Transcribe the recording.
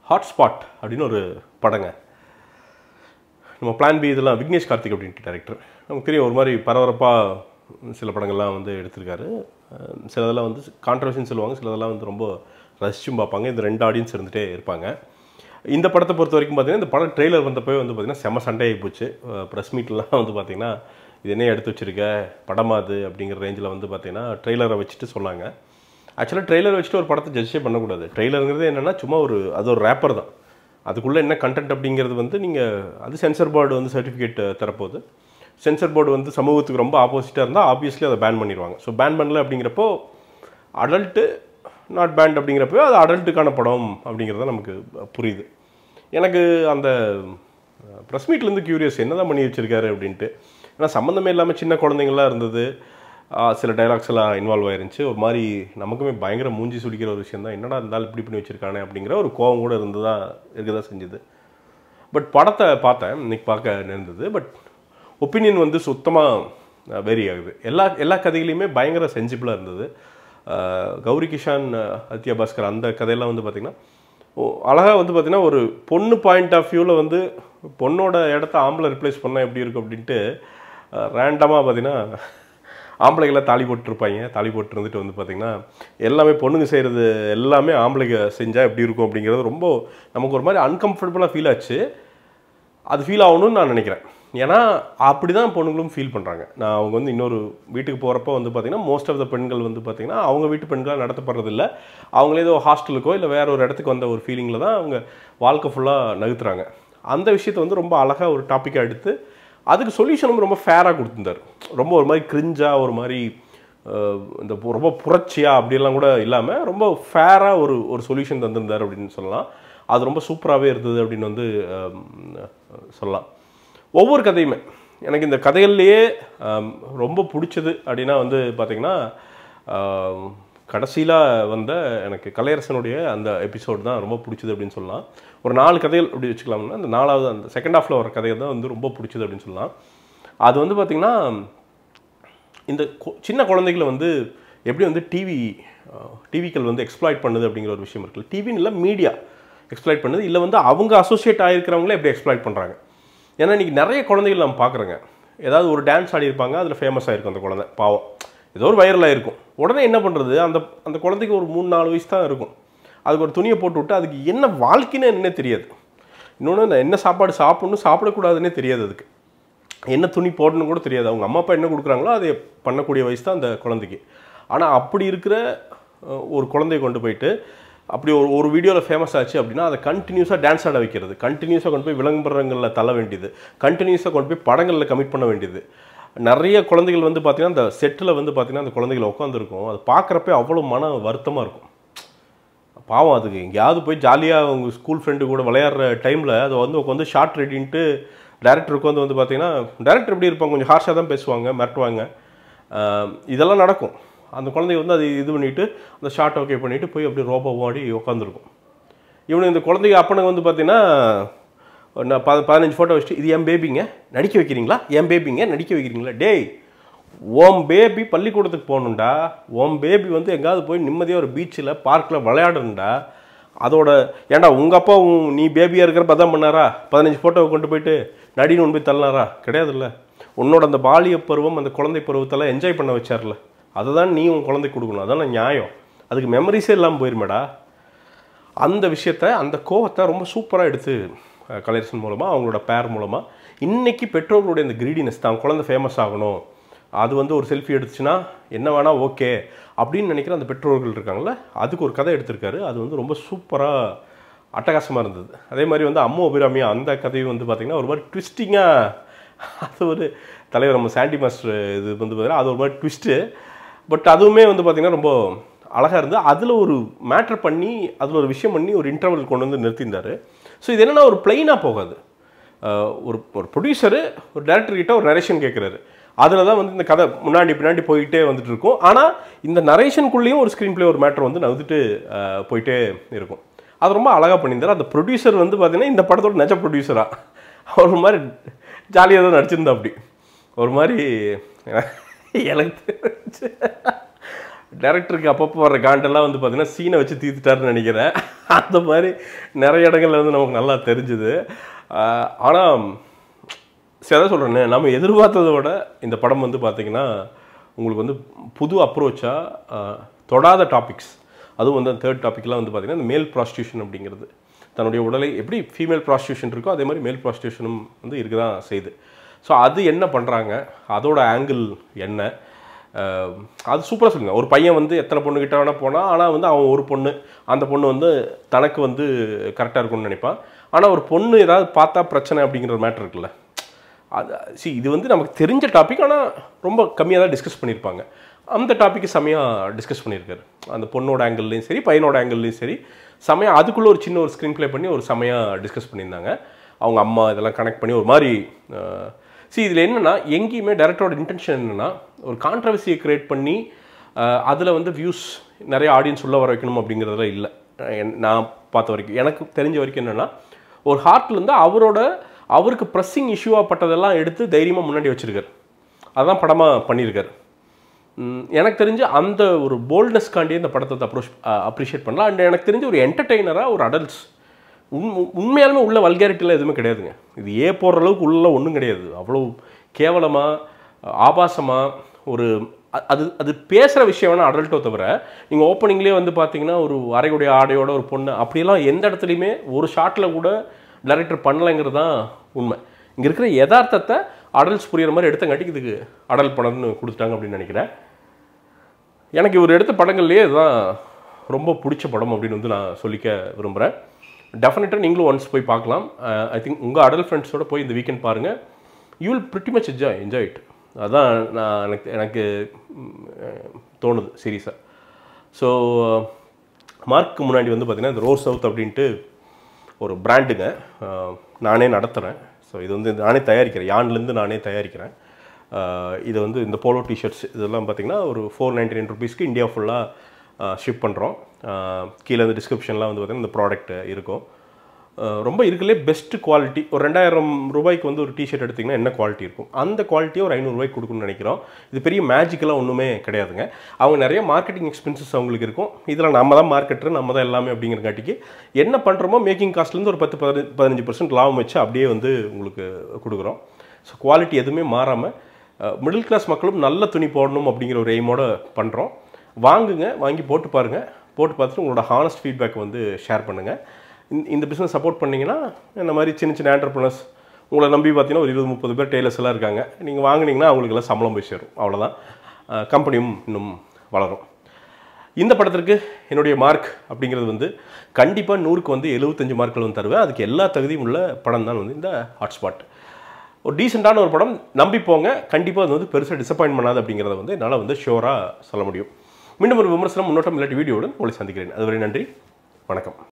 hotspot அப்படின்னு ஒரு படங்க நம்ம பிளான் பி இதெல்லாம் விக்னேஷ் கார்த்திக் அப்படின்ட்டு டேரக்டர் நமக்கு தெரியும் ஒரு மாதிரி பரபரப்பாக சில படங்கள்லாம் வந்து எடுத்திருக்காரு அஹ் சிலதெல்லாம் வந்து கான்ட்ரவர்சின்னு சொல்லுவாங்க சிலதெல்லாம் வந்து ரொம்ப ரசிச்சும் பார்ப்பாங்க இந்த ரெண்டு ஆடியன்ஸ் இருந்துகிட்டே இருப்பாங்க இந்த படத்தை பொறுத்த வரைக்கும் பார்த்தீங்கன்னா இந்த படம் ட்ரெய்லர் வந்தப்போ வந்து பார்த்தீங்கன்னா செம சண்டை ஆகி போச்சு ப்ரெஸ் மீட்லாம் வந்து பார்த்தீங்கன்னா இது என்ன எடுத்து வச்சிருக்க படமா அது அப்படிங்கிற ரேஞ்சில் வந்து பார்த்தீங்கன்னா ட்ரெய்லரை வச்சுட்டு சொன்னாங்க ஆக்சுவலாக ட்ரெய்லர் வச்சுட்டு ஒரு படத்தை ஜட்ஜே பண்ணக்கூடாது ட்ரெய்லருங்கிறது என்னென்னா சும்மா ஒரு அது ஒரு ரேப்பர் தான் அதுக்குள்ளே என்ன கண்டென்ட் அப்படிங்கிறது வந்து நீங்கள் அது சென்சர் போர்டு வந்து சர்டிஃபிகேட் தரப்போகுது சென்சர் போர்டு வந்து சமூகத்துக்கு ரொம்ப ஆப்போசிட்டாக இருந்தால் ஆப்வியஸ்லி அதை பேன் பண்ணிடுவாங்க ஸோ பேன் பண்ணல அப்படிங்கிறப்போ அடல்ட்டு நாட் பேண்ட் அப்படிங்கிறப்போ அது அடல்ட்டுக்கான படம் அப்படிங்கிறது நமக்கு புரியுது எனக்கு அந்த ப்ரெஸ் மீட்லேருந்து க்யூரியஸ் என்ன தான் பண்ணி வச்சிருக்காரு அப்படின்ட்டு ஏன்னா சம்மந்தமே இல்லாமல் சின்ன குழந்தைங்களாம் இருந்தது ஆ, சில டைலாக்ஸ் எல்லாம் இன்வால்வ் ஆயிருந்துச்சு ஒரு மாதிரி நமக்குமே பயங்கர மூஞ்சி சுடிக்கிற ஒரு விஷயம் தான் என்னடா இருந்தாலும் இப்படி பண்ணி வச்சிருக்கானே அப்படிங்கிற ஒரு கோவம் கூட இருந்து தான் இருக்க தான் செஞ்சுது பட் படத்தை பார்த்தேன் இன்னைக்கு பார்க்க நேர்ந்தது பட் ஒப்பீனியன் வந்து சுத்தமாக வேரி ஆகுது எல்லா எல்லா கதைகளையுமே பயங்கர சென்சிபிளாக இருந்தது அஹ் கௌரி கிஷான் அஹ், அத்யா பாஸ்கர் அந்த கதையெல்லாம் வந்து பார்த்திங்கன்னா அழகாக வந்து பார்த்திங்கன்னா ஒரு பொண்ணு பாயிண்ட் ஆஃப் வியூவில் வந்து பொண்ணோட இடத்த ஆம்பளை ரிப்ளேஸ் பண்ணால் எப்படி இருக்கும் அப்படின்ட்டு ரேண்டமாக பார்த்தீங்கன்னா ஆம்பளைகளை தாலி போட்டுருப்பாங்க தாலி போட்டு இருந்துட்டு வந்து பார்த்திங்கன்னா எல்லாமே பொண்ணுங்க செய்கிறது எல்லாமே ஆம்பளைங்க செஞ்சால் எப்படி இருக்கும் அப்படிங்கிறது ரொம்ப நமக்கு ஒரு மாதிரி அன்கம்ஃபர்டபுளாக ஃபீல் ஆச்சு அது ஃபீல் ஆகணும்னு நான் நினைக்கிறேன் ஏன்னா அப்படி தான் பொண்ணுங்களும் ஃபீல் பண்ணுறாங்க நான் அவங்க வந்து இன்னொரு வீட்டுக்கு போகிறப்ப வந்து பார்த்திங்கன்னா மோஸ்ட் ஆஃப் த பெண்கள் வந்து பார்த்திங்கன்னா அவங்க வீட்டு பெண்களாக நடத்தப்படுறதில்ல அவங்களே ஏதோ ஹாஸ்டலுக்கோ இல்லை வேற ஒரு இடத்துக்கு வந்த ஒரு ஃபீலிங்கில் தான் அவங்க வாழ்க்கை ஃபுல்லாக நகர்த்துறாங்க அந்த விஷயத்தை வந்து ரொம்ப அழகாக ஒரு டாப்பிக்காக எடுத்து அதுக்கு சொல்யூஷனும் ரொம்ப ஃபேராக கொடுத்துருந்தார் ரொம்ப ஒரு மாதிரி கிரிஞ்சாக ஒரு மாதிரி அஹ், இந்த பு- ரொம்ப புரட்சியா அப்படியெல்லாம் கூட இல்லாமல் ரொம்ப ஃபேராக ஒரு ஒரு சொல்யூஷன் தந்திருந்தார் அப்படின்னு சொல்லலாம் அது ரொம்ப சூப்பராகவே இருந்தது அப்படின்னு வந்து அஹ், சொல்லலாம் ஒவ்வொரு கதையுமே எனக்கு இந்த கதைகள்லேயே ஆம், ரொம்ப பிடிச்சது அப்படின்னா வந்து பார்த்திங்கன்னா கடைசியில் வந்த எனக்கு கலையரசனுடைய அந்த எபிசோட் தான் ரொம்ப பிடிச்சது அப்படின்னு சொல்லலாம் ஒரு நாலு கதைகள் அப்படி வச்சுக்கலாம்னா அந்த நாலாவது அந்த செகண்ட் ஹாஃபில் வர கதைகள் தான் வந்து ரொம்ப பிடிச்சது அப்படின்னு சொல்லலாம் அது வந்து பார்த்திங்கன்னா இந்த கொ- சின்ன குழந்தைகளை வந்து எப்படி வந்து டிவி டிவிக்கள் வந்து எக்ஸ்ப்ளாய்ட் பண்ணுது அப்படிங்கிற ஒரு விஷயம் இருக்குல்ல டிவின்னு இல்லை மீடியா எக்ஸ்ப்ளாய்ட் பண்ணுது இல்லை வந்து அவங்க அசோசியேட் ஆகிருக்கிறவங்களே எப்படி எக்ஸ்ப்ளாய்ட் பண்ணுறாங்க ஏன்னா இன்றைக்கி நிறைய குழந்தைகள் நம்ம பார்க்குறோங்க ஏதாவது ஒரு டான்ஸ் ஆடியிருப்பாங்க அதில் ஃபேமஸ் ஆகிருக்கும் அந்த குழந்தை பாவம் ஏதோ ஒரு வைரலாக இருக்கும் உடனே என்ன பண்ணுறது அந்த அந்த குழந்தைக்கு ஒரு மூணு நாலு வயசு தான் இருக்கும் அதுக்கு ஒரு துணியை போட்டு விட்டு அதுக்கு என்ன வாழ்க்கைன்னு என்ன தெரியாது இன்னொன்று என்ன சாப்பாடு சாப்பிடணும் சாப்பிடக்கூடாதுன்னே தெரியாது அதுக்கு என்ன துணி போடணும் கூட தெரியாது அவங்க அம்மா அப்பா என்ன கொடுக்குறாங்களோ அதை பண்ணக்கூடிய வயசு தான் அந்த குழந்தைக்கு ஆனால் அப்படி இருக்கிற அஹ், ஒரு குழந்தைய கொண்டு போயிட்டு அப்படி ஒரு ஒரு வீடியோவில் ஃபேமஸ் ஆச்சு அப்படின்னா அதை கண்டினியூஸாக டான்ஸ் ஆட வைக்கிறது கண்டினியூஸாக கொண்டு போய் விளம்பரங்களில் தள்ள வேண்டியது கண்டினியூஸாக கொண்டு போய் படங்களில் கமிட் பண்ண வேண்டியது நிறைய குழந்தைகள் வந்து பார்த்தீங்கன்னா அந்த செட்டில் வந்து பார்த்தீங்கன்னா அந்த குழந்தைகள் உட்காந்துருக்கும் அது பார்க்குறப்ப அவ்வளோ மன வருத்தமாக இருக்கும் பாவம் அதுக்கு எங்கேயாவது போய் ஜாலியாக அவங்க ஸ்கூல் ஃப்ரெண்டு கூட விளையாடுற டைமில் அதை வந்து உட்காந்து ஷார்ட் ரெடின்ட்டு டேரக்டர் உட்காந்து வந்து பார்த்தீங்கன்னா டேரக்டர் எப்படி இருப்பாங்க கொஞ்சம் ஹார்ஷாக தான் பேசுவாங்க மிரட்டுவாங்க ஆஹ் இதெல்லாம் நடக்கும் அந்த குழந்தைங்க வந்து அது இது பண்ணிவிட்டு அந்த ஷார்ட் ஓகே பண்ணிவிட்டு போய் அப்படியே ரோபோ ஓடி உட்காந்துருக்கும் இவனு இந்த குழந்தைங்க அப்பனுக்கு வந்து பார்த்தீங்கன்னா நான் ப பதினஞ்சு ஃபோட்டோ வச்சுட்டு இது என் பேபிங்க நடிக்க வைக்கிறீங்களா என் பேபிங்க நடிக்க வைக்கிறீங்களா டேய் ஓம் பேபி பள்ளிக்கூடத்துக்கு போகணுண்டா ஓம் பேபி வந்து எங்காவது போய் நிம்மதியாக ஒரு பீச்சில் பார்க்கில் விளையாடணுண்டா அதோட ஏன்டா உங்கள் அப்பா உன் நீ பேபியாக இருக்கிறப்ப அதான் பண்ணாரா பதினஞ்சு ஃபோட்டோவை கொண்டு போயிட்டு நடின்னு கொண்டு போய் தள்ளினாரா கிடையாதுல்ல உன்னோட அந்த பாலிய பருவம் அந்த குழந்தை பருவத்தெல்லாம் என்ஜாய் பண்ண வச்சார்ல அதை தான் நீ உன் குழந்தைக்கு கொடுக்கணும் அதான் நியாயம் அதுக்கு மெமரிஸே இல்லாமல் போயிருமேடா அந்த விஷயத்த அந்த கோவத்தை ரொம்ப சூப்பராக எடுத்து அஹ், கலையரசன் மூலமாக அவங்களோட பேர் மூலமாக இன்னைக்கு பெற்றோர்களுடைய இந்த கிரீடினஸ் தான் குழந்தை ஃபேமஸ் ஆகணும் அது வந்து ஒரு செல்ஃபி எடுத்துச்சுன்னா என்ன வேணால் ஓகே அப்படின்னு நினைக்கிற அந்த பெற்றோர்கள் இருக்காங்கல்ல அதுக்கு ஒரு கதை எடுத்திருக்காரு அது வந்து ரொம்ப சூப்பராக அட்டகாசமாக இருந்தது அதே மாதிரி வந்து அம்மு அபிராமியா அந்த கதையும் வந்து பார்த்திங்கன்னா ஒரு மாதிரி ட்விஸ்டிங்காக அது ஒரு தலைவர் நம்ம சாண்டி மாஸ்டர் இது வந்து பார்த்தீங்கன்னா அது ஒரு மாதிரி ட்விஸ்ட்டு பட் அதுவுமே வந்து பார்த்திங்கன்னா ரொம்ப அழகாக இருந்து அதில் ஒரு மேட்ரு பண்ணி அதில் ஒரு விஷயம் பண்ணி ஒரு இன்டர்வல் கொண்டு வந்து நிறுத்தியிருந்தார் ஸோ இது என்னென்னா ஒரு பிளைனாக போகாது அஹ் ஒரு ஒரு ப்ரொடியூசரு ஒரு டேரக்டர் கிட்ட ஒரு நரேஷன் கேட்குறாரு அதில் தான் வந்து இந்த கதை முன்னாடி பின்னாடி போயிட்டே வந்துட்டு இருக்கும் ஆனால் இந்த நரேஷனுக்குள்ளேயும் ஒரு ஸ்க்ரீன் ப்ளே ஒரு மேட்ரு வந்து நவுத்துட்டு அஹ், போயிட்டே இருக்கும் அது ரொம்ப அழகாக பண்ணியிருந்தார் அந்த ப்ரொடியூசர் வந்து பார்த்தீங்கன்னா இந்த படத்தோட நெஜ ப்ரொடியூசராக ஒரு மாதிரி ஜாலியாக தான் நடிச்சிருந்தா அப்படி ஒரு மாதிரி எனக்கு தெரிஞ்சு டேரக்டருக்கு அப்பப்போ வர காண்டெல்லாம் வந்து பார்த்தீங்கன்னா சீனை வச்சு தீர்த்துட்டாருன்னு நினைக்கிறேன் அந்த மாதிரி நிறைய இடங்கள்ல வந்து நமக்கு நல்லா தெரிஞ்சுது ஆனால் சரி அதான் சொல்கிறேன்னு நம்ம எதிர்பார்த்ததை விட இந்த படம் வந்து பார்த்தீங்கன்னா உங்களுக்கு வந்து புது அப்ரோச்சாக தொடாத டாபிக்ஸ் அதுவும் வந்து தேர்ட் டாபிக்லாம் வந்து பார்த்தீங்கன்னா இந்த மேல் ப்ராஸ்டியூஷன் அப்படிங்கிறது தன்னுடைய உடலை எப்படி ஃபீமேல் ப்ராஸ்டியூஷன் இருக்கோ அதே மாதிரி மேல் ப்ராஸ்டியூஷனும் வந்து இருக்க தான் செய்யுது ஸோ அது என்ன பண்ணுறாங்க அதோட ஆங்கிள் என்ன அஹ், அது சூப்பராக சொல்லுங்க ஒரு பையன் வந்து எத்தனை பொண்ணு கிட்ட வேணால் போனால் ஆனால் வந்து அவன் ஒரு பொண்ணு அந்த பொண்ணு வந்து தனக்கு வந்து கரெக்டாக இருக்கும்னு நினைப்பான் ஆனால் ஒரு பொண்ணு ஏதாவது பார்த்தா பிரச்சனை அப்படிங்கிற ஒரு மேட்ரு இருக்குல்ல அது சி இது வந்து நமக்கு தெரிஞ்ச டாபிக் ஆனால் ரொம்ப கம்மியாக தான் டிஸ்கஸ் பண்ணியிருப்பாங்க அந்த டாப்பிக்கு செமையாக டிஸ்கஸ் பண்ணியிருக்காரு அந்த பொண்ணோட ஆங்கிள்லையும் சரி பையனோட ஆங்கிள்லையும் சரி செமையாக அதுக்குள்ளே ஒரு சின்ன ஒரு ஸ்க்ரீன் ப்ளே பண்ணி ஒரு செமையாக டிஸ்கஸ் பண்ணியிருந்தாங்க அவங்க அம்மா இதெல்லாம் கனெக்ட் பண்ணி ஒரு மாதிரி சி இதில் என்னென்னா எங்கேயுமே டேரக்டரோட இன்டென்ஷன் என்னென்னா ஒரு கான்ட்ரவர்சியை க்ரியேட் பண்ணி அதில் வந்து வியூஸ் நிறைய ஆடியன்ஸ் உள்ள வர வைக்கணும் அப்படிங்கிறதுல இல்லை என்- நான் பார்த்த வரைக்கும் எனக்கு தெரிஞ்ச வரைக்கும் என்னென்னா ஒரு ஹார்ட்லேருந்து அவரோட அவருக்கு ப்ரெஸ்ஸிங் இஷ்யூவாக பட்டதெல்லாம் எடுத்து தைரியமாக முன்னாடி வச்சிருக்காரு அதான் படமாக பண்ணியிருக்காரு ம், எனக்கு தெரிஞ்சு அந்த ஒரு போல்ட்னஸ்காண்டி இந்த படத்தை அப்ரோச் அப்ரிஷியேட் பண்ணலாம் அண்ட் எனக்கு தெரிஞ்சு ஒரு என்டர்டெய்னராக ஒரு அடல்ட்ஸ் உண் உண்மையாலுமே உள்ள வல்காரிட்டிலாம் எதுவுமே கிடையாதுங்க இது ஏ போடுற அளவுக்கு உள்ள ஒன்றும் கிடையாது அவ்வளோ கேவலமாக ஆபாசமாக ஒரு அ- அது அது பேசுகிற விஷயம் வேணால் அடல்ட்டோ தவிர நீங்கள் ஓப்பனிங்லேயே வந்து பார்த்தீங்கன்னா ஒரு அரைகுடைய ஆடையோட ஒரு பொண்ணு அப்படியெல்லாம் எந்த இடத்துலையுமே ஒரு ஷாட்டில் கூட டைரக்டர் பண்ணலைங்கிறது தான் உண்மை இங்கே இருக்கிற யதார்த்தத்தை அடல்ட்ஸ் புரியுற மாதிரி எடுத்தங்காட்டிக்கு இதுக்கு அடல் படம்னு கொடுத்துட்டாங்க அப்படின்னு நினைக்கிறேன் எனக்கு இவர் எடுத்த படங்கள்லேயே இதுதான் ரொம்ப பிடிச்ச படம் அப்படின்னு வந்து நான் சொல்லிக்க விரும்புகிறேன் டெஃபினட்டாக நீங்களும் ஒன்ஸ் போய் பார்க்கலாம் ஐ திங்க் உங்கள் அடல் ஃப்ரெண்ட்ஸோட போய் இந்த வீக்கெண்ட் பாருங்கள் you will pretty much enjoy enjoy it அதான் நான் எனக்கு எனக்கு ம், அஹ், தோணுது சீரியஸாக ஸோ மார்க்கு முன்னாடி வந்து பார்த்தீங்கன்னா இந்த ரோஸ் சவுத் அப்படின்ட்டு ஒரு பிராண்டுங்க அஹ், நானே நடத்துகிறேன் ஸோ இது வந்து நானே தயாரிக்கிறேன் யான்லேருந்து நானே தயாரிக்கிறேன் அஹ், இது வந்து இந்த போலோ டிஷர்ட்ஸ் இதெல்லாம் பார்த்தீங்கன்னா ஒரு ஃபோர் நைன்டி நைன் ருபீஸ்க்கு இந்தியா ஃபுல்லாக ஷிப் பண்ணுறோம் கீழே வந்து டிஸ்கிரிப்ஷன்லாம் வந்து பார்த்தீங்கன்னா இந்த ப்ராடக்ட் இருக்கும் அஹ், ரொம்ப இருக்கலே பெஸ்ட் குவாலிட்டி ஒரு ரெண்டாயிரம் ரூபாய்க்கு வந்து ஒரு டிஷர்ட் எடுத்திங்கன்னா என்ன குவாலிட்டி இருக்கும் அந்த குவாலிட்டியை ஒரு ஐநூறுரூவாய்க்கு கொடுக்கணும்னு நினைக்கிறோம் இது பெரிய மேஜிக்கெல்லாம் ஒன்றுமே கிடையாதுங்க அவங்க நிறைய மார்க்கெட்டிங் எக்ஸ்பென்சஸ் அவங்களுக்கு இருக்கும் இதில் நம்ம தான் மார்க்கெட்டர் நம்ம தான் எல்லாமே அப்படிங்கிறங்காட்டிக்கு என்ன பண்ணுறோமோ மேக்கிங் காஸ்ட்லேருந்து ஒரு பத்து பதினஞ்சு பதினஞ்சு பர்சன்ட் லாபம் வச்சு அப்படியே வந்து உங்களுக்கு கொடுக்குறோம் ஸோ குவாலிட்டி எதுவுமே மாறாமல் மிடில் கிளாஸ் மக்களும் நல்ல துணி போடணும் அப்படிங்கிற ஒரு எய்மோட பண்ணுறோம் வாங்குங்க வாங்கி போட்டு பாருங்கள் போட்டு பார்த்துட்டு உங்களோட ஹானஸ்ட் ஃபீட்பேக் வந்து ஷேர் பண்ணுங்கள் இந்த- இந்த பிஸ்னஸ் சப்போர்ட் பண்ணிங்கன்னா இந்த மாதிரி சின்ன சின்ன ஆண்டர்பனர்ஸ் உங்களை நம்பி பார்த்தீங்கன்னா ஒரு இருபது முப்பது பேர் டெய்லர்ஸ் எல்லாம் இருக்காங்க நீங்கள் வாங்குனீங்கன்னா அவங்களுக்கெல்லாம் சம்பளம் போய் சேரும் அவ்வளோதான் கம்பெனியும் இன்னும் வளரும் இந்த படத்திற்கு என்னுடைய மார்க் அப்படிங்கிறது வந்து கண்டிப்பாக நூறுக்கு வந்து எழுபத்தஞ்சு மார்க்கள் வந்து தருவேன் அதுக்கு எல்லா தகுதியும் உள்ள படம் தான் வந்து இந்த ஹாட்ஸ்பாட் ஒரு டீசெண்டான ஒரு படம் நம்பி போங்க கண்டிப்பாக அது வந்து பெருசாக டிசப்பாயின்ட் பண்ணாது அப்படிங்கிறத வந்து என்னால் வந்து ஷோராக சொல்ல முடியும் மீண்டும் ஒரு விமர்சனம் முன்னோட்டம் இல்லாட்டி வீடியோவுடன் உங்களை சந்திக்கிறேன் அதுவரை நன்றி வணக்கம்